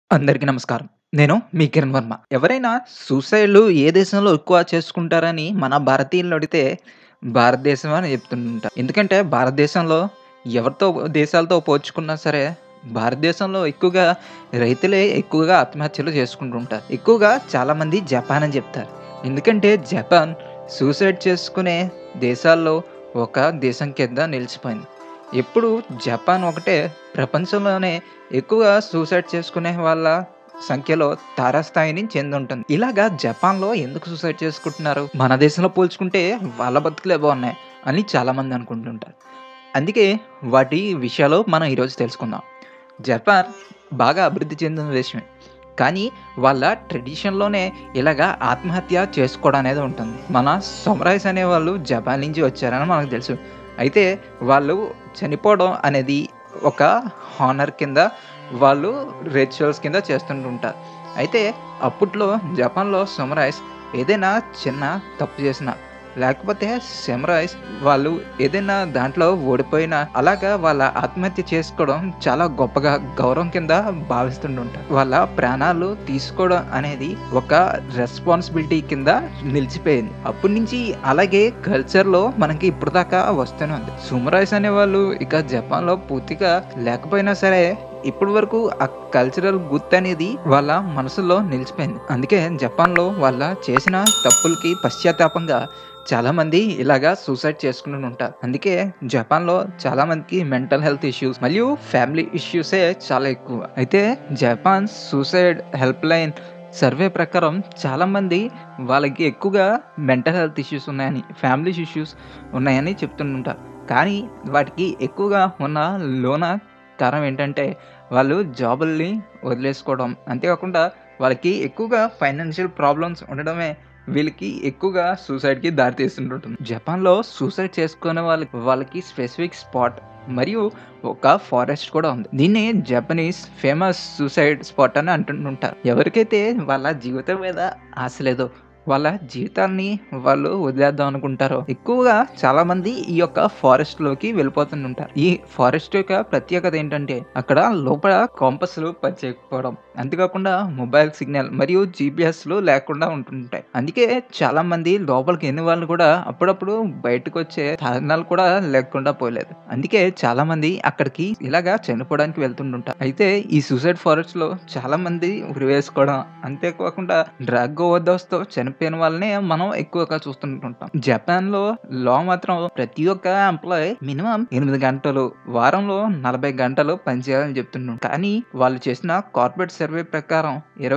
అందరికీ నమస్కారం. నేను మీ కిరణ్ వర్మ. ఎవరైనా సూసైడ్‌లు ఏ దేశంలో ఎక్కువ చేసుకుంటారని మన భారతీయులను అడిగితే భారతదేశం అని చెప్తుంటారు. ఎందుకంటే భారతదేశంలో ఎవరితో దేశాలతో పోల్చుకున్నా సరే భారతదేశంలో ఎక్కువగా రైతులే ఎక్కువగా ఆత్మహత్యలు చేసుకుంటూ ఉంటారు. ఎక్కువగా చాలామంది జపాన్ అని చెప్తారు. ఎందుకంటే జపాన్ సూసైడ్ చేసుకునే దేశాల్లో ఒక దేశం కింద నిలిచిపోయింది. ఎప్పుడు జపాన్ ఒకటే ప్రపంచంలోనే ఎక్కువగా సూసైడ్ చేసుకునే వాళ్ళ సంఖ్యలో తారాస్థాయిని చెందుంటుంది. ఇలాగా జపాన్‌లో ఎందుకు సూసైడ్ చేసుకుంటున్నారు? మన దేశంలో పోల్చుకుంటే వాళ్ళ బతుకులే బాగున్నాయి అని చాలామంది అనుకుంటుంటారు. అందుకే వాటి విషయాలు మనం ఈరోజు తెలుసుకుందాం. జపాన్ బాగా అభివృద్ధి చెందిన దేశమే. కానీ వాళ్ళ ట్రెడిషన్‌లోనే ఇలాగా ఆత్మహత్య చేసుకోవడం అనేది ఉంటుంది. మన సమురాయ్స్ అనేవాళ్ళు జపాన్ నుంచి వచ్చారని మనకు తెలుసు. అయితే వాళ్ళు చనిపోవడం అనేది ఒక హానర్ కింద వాళ్ళు రిచువల్స్ కింద చేస్తుంటుంటారు. అయితే అప్పట్లో జపాన్‌లో సమురాయ్స్ ఏదైనా చిన్న తప్పు చేసినా లేకపోతే సమురాయ్స్ వాళ్ళు ఏదైనా దాంట్లో ఓడిపోయినా అలాగా వాళ్ళ ఆత్మహత్య చేసుకోవడం చాలా గొప్పగా గౌరవం కింద భావిస్తుంటుంటారు. వాళ్ళ ప్రాణాలు తీసుకోవడం అనేది ఒక రెస్పాన్సిబిలిటీ కింద నిలిచిపోయింది. అప్పటి నుంచి అలాగే కల్చర్‌లో మనకి ఇప్పటిదాకా వస్తూనే ఉంది. సమురాయ్స్ అనేవాళ్ళు ఇక జపాన్‌లో పూర్తిగా లేకపోయినా సరే ఇప్పటి వరకు ఆ కల్చరల్ గుర్తనేది వాళ్ళ మనసులో నిలిచిపోయింది. అందుకే జపాన్‌లో వాళ్ళ చేసిన తప్పులకి పశ్చాత్తాపంగా చాలామంది ఇలాగా సూసైడ్ చేసుకుంటూ ఉంటారు. అందుకే జపాన్‌లో చాలామందికి మెంటల్ హెల్త్ ఇష్యూస్ మరియు ఫ్యామిలీ ఇష్యూసే చాలా ఎక్కువ. అయితే Japan suicide helpline survey ప్రకారం చాలామంది వాళ్ళకి ఎక్కువగా మెంటల్ హెల్త్ ఇష్యూస్ ఉన్నాయని, ఫ్యామిలీ ఇష్యూస్ ఉన్నాయని చెప్తుంటుంటారు. కానీ వాటికి ఎక్కువగా ఉన్న లోన కారణం ఏంటంటే వాళ్ళు జాబుల్ని వదిలేసుకోవడం. అంతేకాకుండా వాళ్ళకి ఎక్కువగా ఫైనాన్షియల్ ప్రాబ్లమ్స్ ఉండడమే వీళ్ళకి ఎక్కువగా సూసైడ్‌కి దారి తీస్తుంటుంది. జపాన్‌లో సూసైడ్ చేసుకునే వాళ్ళకి వాళ్ళకి స్పెసిఫిక్ స్పాట్ మరియు ఒక ఫారెస్ట్ కూడా ఉంది. దీన్ని జపనీస్ ఫేమస్ సూసైడ్ స్పాట్ అని అంటుంటుంటారు. ఎవరికైతే వాళ్ళ జీవితం మీద ఆశ లేదో వాళ్ళ జీవితాన్ని వాళ్ళు వదిలేద్దాం అనుకుంటారో ఎక్కువగా చాలామంది ఈ యొక్క ఫారెస్ట్‌లోకి వెళ్ళిపోతుంటుంటారు. ఈ ఫారెస్ట్ యొక్క ప్రత్యేకత ఏంటంటే అక్కడ లోపల కాంపాస్‌లు పనిచేయకపోవడం. అంతేకాకుండా మొబైల్ సిగ్నల్ మరియు జీపీఎస్‌లు లేకుండా ఉంటుంటాయి. అందుకే చాలామంది లోపలికి ఎళ్ళిన వాళ్ళు కూడా అప్పుడప్పుడు బయటకొచ్చే కారణాలు కూడా లేకుండా పోలేదు. అందుకే చాలామంది అక్కడికి ఇలాగా చనిపోవడానికి వెళ్తుంటుంటారు. అయితే ఈ సూసైడ్ ఫారెస్ట్‌లో చాలామంది ఉరివేసుకోవడం అంతేకాకుండా డ్రగ్ ఓవర్‌డోస్‌తో చనిపోయిన వాళ్ళని మనం ఎక్కువగా చూస్తుంటుంటాం. జపాన్‌లో లా మాత్రం ప్రతి ఒక్క ఎంప్లాయీ మినిమమ్ 8 గంటలు వారంలో 40 గంటలు పనిచేయాలని చెప్తుంటారు. కానీ వాళ్ళు చేసిన కార్పొరేట్ సర్వే ప్రకారం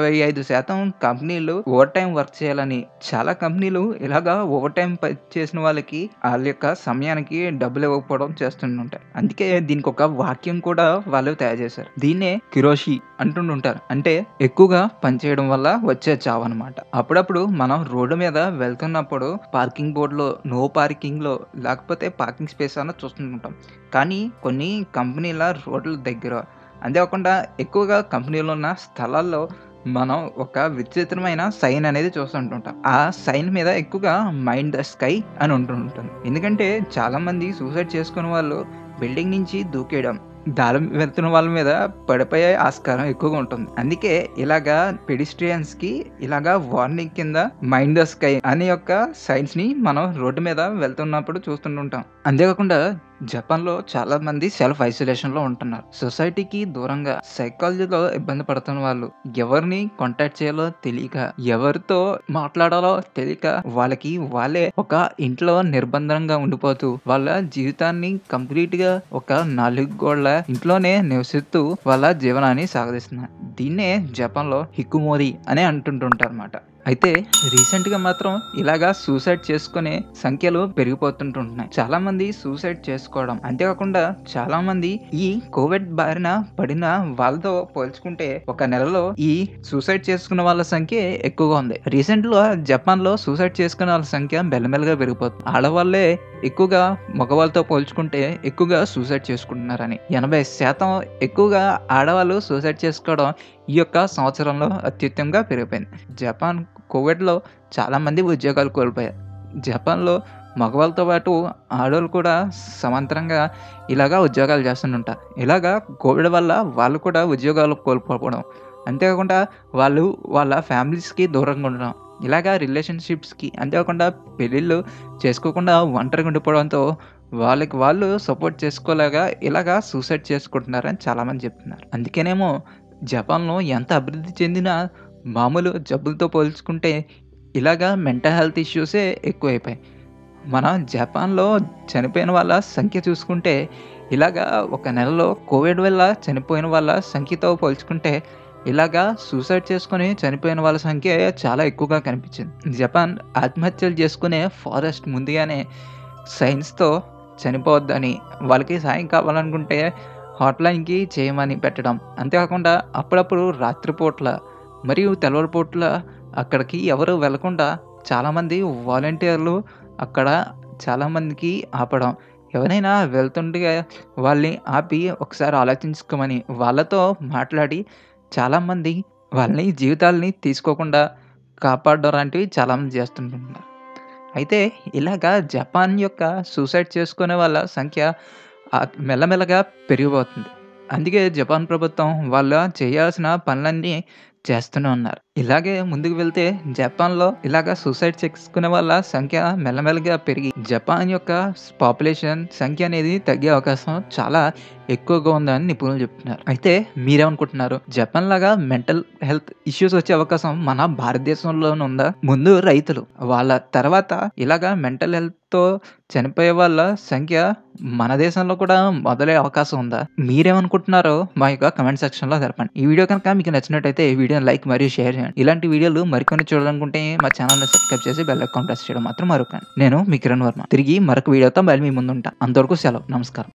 25% కంపెనీలు ఓవర్ టైమ్ వర్క్ చేయాలని చాలా కంపెనీలు ఇలాగా ఓవర్ టైమ్ పని చేసిన వాళ్ళకి ఆళ్ళ యొక్క సమయానికి డబ్బులు ఇవ్వకపోవడం చేస్తుంటుంటాయి. అందుకే దీనికి ఒక వాక్యం కూడా వాళ్ళు తయారు చేశారు. దీన్నే కిరోషి అంటుంటుంటారు. అంటే ఎక్కువగా పనిచేయడం వల్ల వచ్చే చావన్నమాట. అప్పుడప్పుడు మనం రోడ్డు మీద వెళ్తున్నప్పుడు పార్కింగ్ బోర్డ్‌లో నో పార్కింగ్‌లో లేకపోతే పార్కింగ్ స్పేస్ అన్న చూస్తుంటాం. కానీ కొన్ని కంపెనీల రోడ్ల దగ్గర అంతేకాకుండా ఎక్కువగా కంపెనీలు ఉన్న స్థలాల్లో మనం ఒక విచిత్రమైన సైన్ అనేది చూస్తుంటుంటాం. ఆ సైన్ మీద ఎక్కువగా మైండ్ ద స్కై అని ఉంటుంటుంది. ఎందుకంటే చాలామంది సూసైడ్ చేసుకునే వాళ్ళు బిల్డింగ్ నుంచి దూకేయడం, దారి వెళ్తున్న వాళ్ళ మీద పడిపోయే ఆస్కారం ఎక్కువగా ఉంటుంది. అందుకే ఇలాగా పెడిస్ట్రియన్స్‌కి ఇలాగా వార్నింగ్ కింద మైండ్ ద స్కై అనే యొక్క సైన్స్‌ని మనం రోడ్డు మీద వెళ్తున్నప్పుడు చూస్తుంటుంటాం. అంతేకాకుండా జపాన్‌లో చాలామంది సెల్ఫ్ ఐసోలేషన్‌లో ఉంటున్నారు. సొసైటీకి దూరంగా సైకాలజీలో ఇబ్బంది పడుతున్న వాళ్ళు ఎవరిని కాంటాక్ట్ చేయాలో తెలియక, ఎవరితో మాట్లాడాలో తెలియక వాళ్ళకి వాళ్ళే ఒక ఇంట్లో నిర్బంధంగా ఉండిపోతూ వాళ్ళ జీవితాన్ని కంప్లీట్‌గా ఒక నాలుగు గోడల ఇంట్లోనే నివసిస్తూ వాళ్ళ జీవనాన్ని సాగదీస్తున్నారు. దీన్నే జపాన్‌లో హికుమోరి అని అంటుంటుంటారన్నమాట. అయితే రీసెంట్‌గా మాత్రం ఇలాగా సూసైడ్ చేసుకునే సంఖ్యలు పెరిగిపోతుంటున్నాయి. చాలామంది సూసైడ్ చేసుకోవడం అంతేకాకుండా చాలామంది ఈ కోవిడ్ బారిన పడిన వాళ్ళతో పోల్చుకుంటే ఒక నెలలో ఈ సూసైడ్ చేసుకున్న వాళ్ళ సంఖ్య ఎక్కువగా ఉంది. రీసెంట్‌గా జపాన్‌లో సూసైడ్ చేసుకునే వాళ్ళ సంఖ్య మెల్లమెల్లగా పెరిగిపోతుంది. ఆడవాళ్ళే ఎక్కువగా మగవాళ్ళతో పోల్చుకుంటే ఎక్కువగా సూసైడ్ చేసుకుంటున్నారని. 80% ఎక్కువగా ఆడవాళ్ళు సూసైడ్ చేసుకోవడం ఈ యొక్క సంవత్సరంలో అత్యధికంగా పెరిగిపోయింది. జపాన్ కోవిడ్‌లో చాలామంది ఉద్యోగాలు కోల్పోయారు. జపాన్‌లో మగవాళ్ళతో పాటు ఆడోళ్ళు కూడా సమాంతరంగా ఇలాగా ఉద్యోగాలు చేస్తుంటారు. ఇలాగా కోవిడ్ వల్ల వాళ్ళు కూడా ఉద్యోగాలు కోల్పోవడం అంతేకాకుండా వాళ్ళు వాళ్ళ ఫ్యామిలీస్‌కి దూరంగా ఉండడం. ఇలాగా రిలేషన్‌షిప్స్‌కి అంతేకాకుండా పెళ్ళిళ్ళు చేసుకోకుండా ఒంటరిగా ఉండిపోవడంతో వాళ్ళకి వాళ్ళు సపోర్ట్ చేసుకోలేక ఇలాగా సూసైడ్ చేసుకుంటున్నారని చాలామంది చెప్తున్నారు. అందుకేనేమో జపాన్‌లో ఎంత అభివృద్ధి చెందినా మామూలు జబ్బులతో పోల్చుకుంటే ఇలాగా మెంటల్ హెల్త్ ఇష్యూసే ఎక్కువైపోయాయి. మన జపాన్‌లో చనిపోయిన వాళ్ళ సంఖ్య చూసుకుంటే ఇలాగా ఒక నెలలో కోవిడ్ వల్ల చనిపోయిన వాళ్ళ సంఖ్యతో పోల్చుకుంటే ఇలాగా సూసైడ్ చేసుకొని చనిపోయిన వాళ్ళ సంఖ్య చాలా ఎక్కువగా కనిపించింది. జపాన్ ఆత్మహత్యలు చేసుకునే ఫారెస్ట్ ముందుగానే సైన్స్‌తో చనిపోవద్దని, వాళ్ళకి సాయం కావాలనుకుంటే హాట్‌లైన్‌కి చేయమని పెట్టడం. అంతేకాకుండా అప్పుడప్పుడు రాత్రిపూట్ల మరియు తెల్లవారుపూట్ల అక్కడికి ఎవరు వెళ్ళకుండా చాలామంది వాలంటీర్లు అక్కడ చాలామందికి ఆపడం. ఎవరైనా వెళ్తుండగా వాళ్ళని ఆపి ఒకసారి ఆలోచించుకోమని వాళ్ళతో మాట్లాడి చాలామంది వాళ్ళని జీవితాల్ని తీసుకోకుండా కాపాడడం లాంటివి చాలామంది చేస్తుంటున్నారు. అయితే ఇలాగా జపాన్ యొక్క సూసైడ్ చేసుకునే వాళ్ళ సంఖ్య ఆహ్, మెల్లమెల్లగా పెరిగిపోతుంది. అందుకే జపాన్ ప్రభుత్వం వాళ్ళ చేయాల్సిన పనులన్నీ చేస్తూనే ఉన్నారు. ఇలాగే ముందుకు వెళ్తే జపాన్‌లో ఇలాగ సూసైడ్ చేసుకునే వాళ్ళ సంఖ్య మెల్లమెల్లగా పెరిగి జపాన్ యొక్క పాపులేషన్ సంఖ్య అనేది తగ్గే అవకాశం చాలా ఎక్కువగా ఉందని నిపుణులు చెప్తున్నారు. అయితే మీరేమనుకుంటున్నారు? జపాన్ లాగా మెంటల్ హెల్త్ ఇష్యూస్ వచ్చే అవకాశం మన భారతదేశంలోనే ఉందా? ముందు రైతులు. వాళ్ళ తర్వాత ఇలాగ మెంటల్ హెల్త్‌తో చనిపోయే వాళ్ళ సంఖ్య మన దేశంలో కూడా మొదలయ్యే అవకాశం ఉందా? మీరేమనుకుంటున్నారో మా యొక్క కామెంట్ సెక్షన్‌లో తెలపండి. ఈ వీడియో కనుక మీకు నచ్చినట్టయితే ఈ వీడియోని లైక్ మరియు షేర్ చేయండి. ఇలాంటి వీడియోలు మరికొన్ని చూడాలనుకుంటే మా ఛానెల్‌ని సబ్స్క్రైబ్ చేసి బెల్ ఐకాన్ ప్రెస్ చేయడం మాత్రం మర్చిపోకండి. నేను మీ కిరణ్ వర్మ. తిరిగి మరొక వీడియోతో మళ్ళీ మీ ముందుంటా. అంతవరకు సెలవు. నమస్కారం.